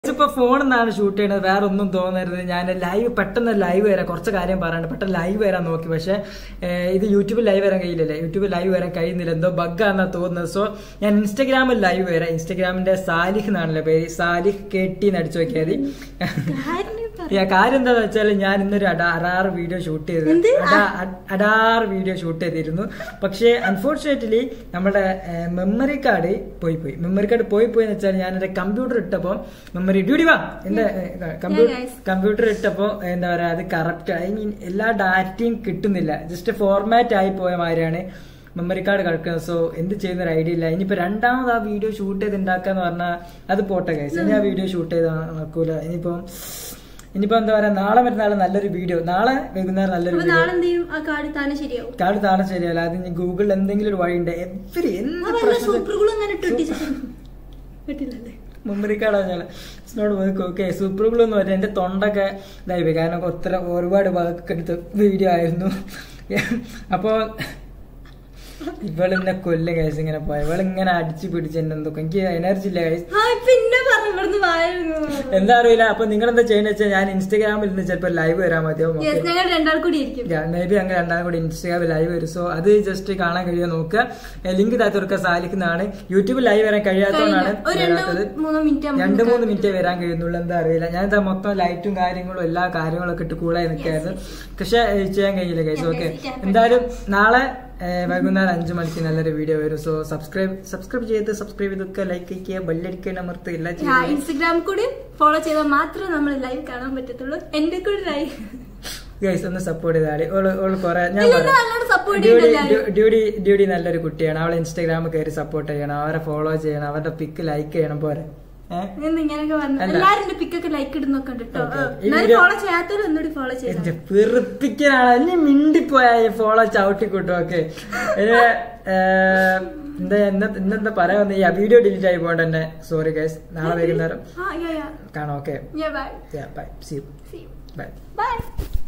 ഇപ്പൊ ഫോണിൽ നിന്നാണ് ഷൂട്ട് ചെയ്യണത് വേറെ ഒന്നും തോന്നരുത് ഞാൻ ലൈവ് പെട്ടെന്ന് ലൈവ് വരാം കുറച്ച് കാര്യം പറയാണ്ട് പെട്ടെന്ന് ലൈവ് വരാൻ നോക്കി പക്ഷെ ഏഹ്, ഇത് യൂട്യൂബിൽ ലൈവ് വരാൻ കഴിയില്ലല്ലേ യൂട്യൂബിൽ ലൈവ് വരാൻ കഴിയുന്നില്ല എന്തോ ബഗ്ഗാന്നാ തോന്നുന്നത് സോ ഞാൻ ഇൻസ്റ്റാഗ്രാമിൽ ലൈവ് വരാം ഇൻസ്റ്റാഗ്രാമിന്റെ സാലിഹ് എന്നാണല്ലോ പേര് സാലിഹ് കെട്ടി എന്ന് അടിച്ചു നോക്കിയാൽ മതി യാ, കാര്യം എന്താന്ന് വെച്ചാൽ ഞാൻ ഇന്നൊരു അട അടാറ് വീഡിയോ ഷൂട്ട് ചെയ്ത് അടാറ് വീഡിയോ ഷൂട്ട് ചെയ്തിരുന്നു പക്ഷേ അൺഫോർച്ചുനേറ്റ്ലി നമ്മുടെ മെമ്മറി കാർഡ് പോയി പോയി മെമ്മറി കാർഡ് പോയി പോയി എന്ന് വെച്ചാൽ ഞാൻ എന്റെ കമ്പ്യൂട്ടർ ഇട്ടപ്പോ മെമ്മറി ഡ്യൂട്ടി വാ എന്റെ കമ്പ്യൂട്ടർ guys. കമ്പ്യൂട്ടർ ഇട്ടപ്പോ എന്താ പറയാ അത് കറക്റ്റ് ഐ മീൻ എല്ലാ ഡാറ്റയും കിട്ടുന്നില്ല ജസ്റ്റ് ഫോർമാറ്റ് ആയി പോയ മാതിരിയാണ് മെമ്മറി കാർഡ് കിടക്കുന്നത് സോ എന്ത് ചെയ്യുന്ന ഒരു ഐഡിയ ഇല്ല ഇനിയിപ്പോ രണ്ടാമത് ആ വീഡിയോ ഷൂട്ട് ചെയ്ത് ഉണ്ടാക്കാന്ന് പറഞ്ഞാൽ അത് പോട്ടെ കൈസ് ഇനി ആ വീഡിയോ ഷൂട്ട് ചെയ്ത് നടക്കൂല ഇനിയിപ്പോ ഇനിയിപ്പോ എന്താ പറയാ നാളെ മറ്റന്നാൾ നല്ലൊരു വീഡിയോ നാളെ വൈകുന്നേരം നല്ലൊരു അപ്പൊ വീഡിയോ നാളെ എന്ത് ചെയ്യും ആ കാർഡ് താനെ ശരിയാവും കാർഡ് താഴെ ശരിയല്ല അത് ഇനി ഗൂഗിളിൽ എന്തെങ്കിലും ഒരു വഴിയുണ്ട് എവരി എന്ത് അപ്പൊ പ്രശ്നം സൂപ്പർ ഗ്ലൂ അങ്ങനെ ഇട്ടിട്ട് പറ്റില്ലല്ലേ മെമ്മറി കാർഡാണ് ഞാൻ സ്നോട് പോയി ഓക്കെ സൂപ്പർ ഗ്ലൂ എന്ന് പറഞ്ഞാൽ എന്റെ തൊണ്ടൊക്കെ ഇതായി പോയി കാരണം ഒത്തിരി ഒരുപാട് വർക്ക് എടുത്ത വീഡിയോ ആയിരുന്നു അപ്പോ ഇവളിന്നെ കൊല്ലും കൈസ് ഇങ്ങനെ പോയ ഇവളിങ്ങനെ അടിച്ചു പിടിച്ച് എന്നെ എന്തൊക്കെ എനിക്ക് എനർജി ഇല്ല കൈസ് ആ പിന്നെ പറഞ്ഞു ഇവിടുന്ന് വായിരുന്നു എന്താ അറിയില്ല അപ്പൊ നിങ്ങൾ എന്താ ചെയ്യുന്ന വെച്ചാൽ ഞാൻ ഇൻസ്റ്റാഗ്രാമിൽ നിന്ന് ചിലപ്പോൾ ലൈവ് വരാൻ മതിയാവും യെസ് ഓക്കെ ഞങ്ങൾ രണ്ടാൾ കൂടി ഇരിക്കും മേ ബി അങ്ങനെ രണ്ടാം കൂടി ഇൻസ്റ്റാഗ്രാമിൽ ലൈവ് വരും സോ അത് ജസ്റ്റ് കാണാൻ കഴിയുക നോക്കുക ലിങ്ക് താത്തൂർക്ക സാലിക്കുന്നതാണ് യൂട്യൂബിൽ ലൈവ് വരാൻ കഴിയാത്തതുകൊണ്ടാണ് ഒരു രണ്ടോ വരാത്തത് മൂന്നോ മിനിറ്റ് ആകുമ്പോൾ രണ്ട് മൂന്ന് മിനിറ്റ് വരാൻ കഴിയുന്നുള്ളൂ എന്താ അറിയില്ല ഞാൻ ഇതാ മൊത്തം ലൈറ്റും കാര്യങ്ങളും എല്ലാ കാര്യങ്ങളൊക്കെ ഇട്ട് കൂളായി നിൽക്കായിരുന്നു പക്ഷെ ഏഹ്, ചെയ്യാൻ കഴിയില്ല guys okay Yes, it happened. എന്തായാലും നാളെ ഏഹ്, വൈകുന്നേരം അഞ്ചു മണിക്ക് നല്ലൊരു വീഡിയോ വരും സോ സബ്സ്ക്രൈബ് സബ്സ്ക്രൈബ് ചെയ്ത് സബ്സ്ക്രൈബ് ചെയ്തൊക്കെ ലൈക്ക് ചെയ്യുക ബെല്ലടിക്കാൻ അമർത്തുക എല്ലാം ചെയ്യുക ഇൻസ്റ്റഗ്രാം കൂടി ഫോളോ ചെയ്താൽ മാത്രമേ നമ്മൾ ലൈവ് കാണാൻ പറ്റത്തുള്ളൂ എന്റെ കൂടി ലൈവ് ഗൈസ് ഒന്ന് സപ്പോർട്ട് ചെയ്താളി ഓള് ഓള് കൊറേ ഞാൻ ഇല്ല, പറയാം. നല്ലോണം support ഡ്യൂഡി ചെയ്യുന്നുണ്ട് എല്ലാവരും. ഡ്യൂഡി ഡ്യൂഡി നല്ലൊരു കുട്ടിയാണ് അവളെ ഇൻസ്റ്റാഗ്രാമിൽ കയറി സപ്പോർട്ട് ചെയ്യണം അവരെ ഫോളോ ചെയ്യണം അവരുടെ പിക്ക് ലൈക്ക് ചെയ്യണം പോരെ ഏഹ് എന്ന് ഇങ്ങനെയൊക്കെ പറഞ്ഞു അല്ല. എല്ലാരും എന്റെ പിക്കൊക്കെ ലൈക്ക് ഇടുന്നൊക്കെ ഉണ്ട് കേട്ടോ Okay. ഈ എന്നാലും video- ഫോളോ ചെയ്യാത്തവരും ഒന്നുകൂടി ഫോളോ ചെയ്താൽ എന്റെ വെറുപ്പിക്കാനാണ് ഇനി മിണ്ടിപ്പോയ ഫോളോ ചവിട്ടിക്കൂട്ടും ഓക്കെ എന്താ ഇന്ന ഇന്നെന്താ പറയാ വന്ന ഈ വീഡിയോ ഡിലീറ്റ് ആയി പോകണ്ട തന്നെ സോറി ഗൈസ് നാളെ വൈകുന്നേരം ആ യാ യാ കാണാം okay yeah bye bye see See you. ബൈ Bye.